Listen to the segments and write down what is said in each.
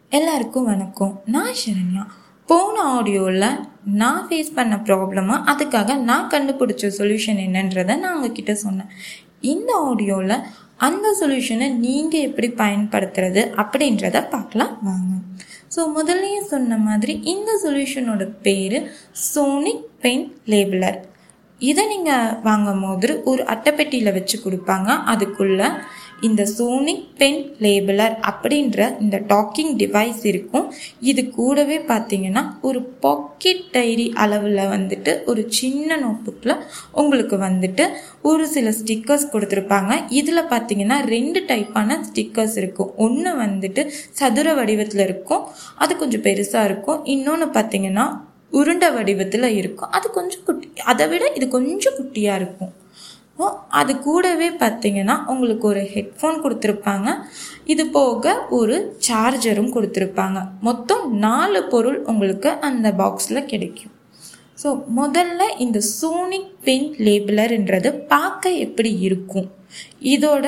எல்லாருக்கும் வணக்கம் நான் சரண்யா போன ஆடியோவில் நான் ஃபேஸ் பண்ண ப்ராப்ளமா அதுக்காக நான் கண்டுபிடிச்ச சொல்யூஷன் என்னன்றதை நான் உங்ககிட்ட சொன்னேன் இந்த ஆடியோவில் அந்த சொல்யூஷனை நீங்கள் எப்படி பயன்படுத்துறது அப்படின்றத பார்க்கலாம் வாங்க ஸோ முதல்லயே சொன்ன மாதிரி இந்த சொல்யூஷனோட பேர் சோனிக் பென் லேபிளர் இதை நீங்கள் வாங்கும் போது ஒரு அட்டைப்பெட்டியில் வச்சு கொடுப்பாங்க அதுக்குள்ள இந்த சோனிக் பென் லேபிளர் அப்படின்ற இந்த டாக்கிங் டிவைஸ் இருக்கும் இது கூடவே பார்த்தீங்கன்னா ஒரு பாக்கெட் டைரி அளவில் வந்துட்டு ஒரு சின்ன நோட்புக்கில் உங்களுக்கு வந்துட்டு ஒரு சில ஸ்டிக்கர்ஸ் கொடுத்துருப்பாங்க இதில் பார்த்தீங்கன்னா ரெண்டு டைப்பான ஸ்டிக்கர்ஸ் இருக்கும் ஒன்று வந்துட்டு சதுர வடிவத்தில் இருக்கும் அது கொஞ்சம் பெருசாக இருக்கும் இன்னொன்று பார்த்தீங்கன்னா உருண்டை வடிவத்தில் இருக்கும் அது கொஞ்சம் குட்டி அதை விட இது கொஞ்சம் குட்டியாக இருக்கும் ஓ, அது கூடவே பார்த்தீங்கன்னா உங்களுக்கு ஒரு ஹெட்ஃபோன் கொடுத்துருப்பாங்க இது போக ஒரு சார்ஜரும் கொடுத்துருப்பாங்க மொத்தம் நாலு பொருள் உங்களுக்கு அந்த பாக்ஸில் கிடைக்கும் ஸோ முதல்ல இந்த சோனிக் பென் லேபிளர்ன்றது பார்க்க எப்படி இருக்கும் இதோட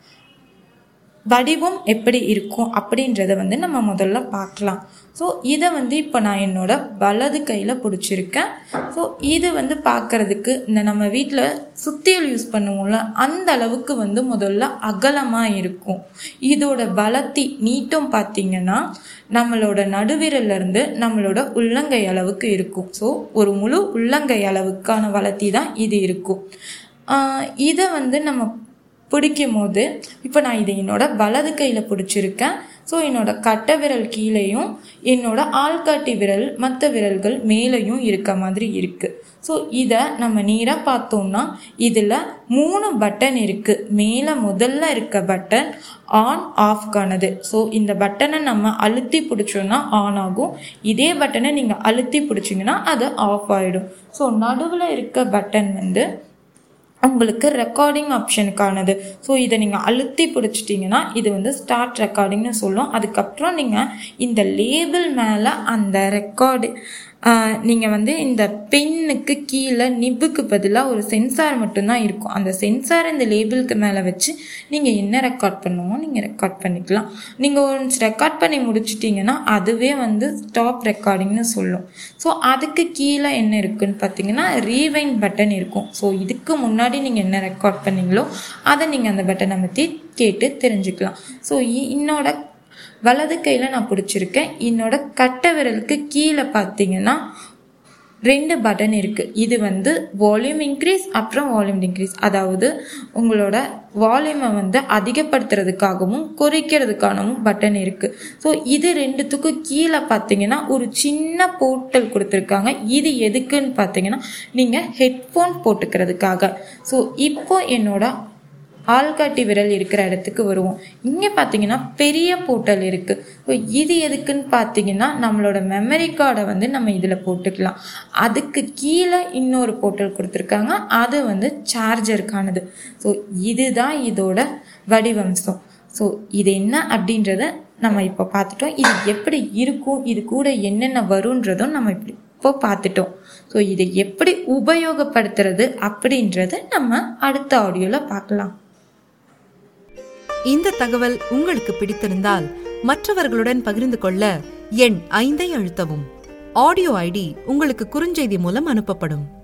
வடிவம் எப்படி இருக்கும் அப்படின்றத வந்து நம்ம முதல்ல பார்க்கலாம் ஸோ இதை வந்து இப்போ நான் என்னோட வலது கையில் பிடிச்சிருக்கேன் ஸோ இது வந்து பார்க்கறதுக்கு இந்த நம்ம வீட்டில் சுத்தியல் யூஸ் பண்ணுவோம்ல அந்த அளவுக்கு வந்து முதல்ல அகலமாக இருக்கும் இதோட பலத்தி நீட்டம் பார்த்தீங்கன்னா நம்மளோட நடுவிரல்ல இருந்து நம்மளோட உள்ளங்கை அளவுக்கு இருக்கும் ஸோ ஒரு முழு உள்ளங்கை அளவுக்கான வளர்த்தி தான் இது இருக்கும் ஆஹ் இதை வந்து நம்ம பிடிக்கும் போது இப்போ நான் இதை என்னோட வலது கையில் பிடிச்சிருக்கேன் ஸோ என்னோட கட்டை விரல் கீழேயும் என்னோட ஆள்காட்டி விரல் மற்ற விரல்கள் மேலேயும் இருக்க மாதிரி இருக்குது ஸோ இதை நம்ம நேராக பார்த்தோம்னா இதில் மூணு பட்டன் இருக்குது மேலே முதல்ல இருக்க பட்டன் ஆன் ஆஃப்கானது ஸோ இந்த பட்டனை நம்ம அழுத்தி பிடிச்சோன்னா ஆன் ஆகும் இதே பட்டனை நீங்கள் அழுத்தி பிடிச்சிங்கன்னா அது ஆஃப் ஆகிடும் ஸோ நடுவில் இருக்க பட்டன் வந்து உங்களுக்கு ரெக்கார்டிங் ஆப்ஷனுக்கானது ஸோ இதை நீங்கள் அழுத்தி பிடிச்சிட்டிங்கன்னா இது வந்து ஸ்டார்ட் ரெக்கார்டிங்னு சொல்லும் அதுக்கப்புறம் நீங்கள் இந்த லேபிள் மேலே அந்த ரெக்கார்டு நீங்கள் வந்து இந்த பென்னுக்கு கீழே நிப்புக்கு பதிலாக ஒரு சென்சார் மட்டும்தான் இருக்கும் அந்த சென்சார் இந்த லேபிளுக்கு மேலே வச்சு நீங்கள் என்ன ரெக்கார்ட் பண்ணுமோ நீங்கள் ரெக்கார்ட் பண்ணிக்கலாம் நீங்கள் ஒன்ஸ் ரெக்கார்ட் பண்ணி முடிச்சிட்டிங்கன்னா அதுவே வந்து ஸ்டாப் ரெக்கார்டிங்னு சொல்லும் ஸோ அதுக்கு கீழே என்ன இருக்குன்னு பார்த்தீங்கன்னா ரீவைண்ட் பட்டன் இருக்கும் ஸோ இதுக்கு முன்னாடி நீங்கள் என்ன ரெக்கார்ட் பண்ணீங்களோ அதை நீங்கள் அந்த பட்டனை பற்றி கேட்டு தெரிஞ்சுக்கலாம் ஸோ என்னோட வலது கையில் நான் பிடிச்சிருக்கேன் என்னோட கட்டை விரலுக்கு கீழே பார்த்தீங்கன்னா ரெண்டு பட்டன் இருக்குது இது வந்து வால்யூம் இன்க்ரீஸ் அப்புறம் வால்யூம் டிக்ரீஸ் அதாவது உங்களோட வால்யூமை வந்து அதிகப்படுத்துறதுக்காகவும் குறைக்கிறதுக்காகவும் பட்டன் இருக்குது ஸோ இது ரெண்டுத்துக்கும் கீழே பார்த்தீங்கன்னா ஒரு சின்ன போர்ட்டல் கொடுத்துருக்காங்க இது எதுக்குன்னு பார்த்தீங்கன்னா நீங்கள் ஹெட்ஃபோன் போட்டுக்கிறதுக்காக ஸோ இப்போ என்னோட ஆள்காட்டி விரல் இருக்கிற இடத்துக்கு வருவோம் இங்கே பார்த்தீங்கன்னா பெரிய போர்ட்டல் இருக்குது ஸோ இது எதுக்குன்னு பார்த்தீங்கன்னா நம்மளோட மெமரி கார்டை வந்து நம்ம இதில் போட்டுக்கலாம் அதுக்கு கீழே இன்னொரு போர்ட்டல் கொடுத்துருக்காங்க அது வந்து சார்ஜருக்கானது ஸோ இதுதான் இதோட வடிவம்சம் ஸோ இது என்ன அப்படின்றத நம்ம இப்போ பார்த்துட்டோம் இது எப்படி இருக்கும் இது கூட என்னென்ன வரும்ன்றதும் நம்ம இப்படி இப்போ பார்த்துட்டோம் ஸோ இதை எப்படி உபயோகப்படுத்துறது அப்படின்றத நம்ம அடுத்த ஆடியோவில் பார்க்கலாம் இந்த தகவல் உங்களுக்கு பிடித்திருந்தால் மற்றவர்களுடன் பகிர்ந்து கொள்ள எண் ஐந்தை அழுத்தவும் ஆடியோ ஐடி உங்களுக்கு குறுஞ்செய்தி மூலம் அனுப்பப்படும்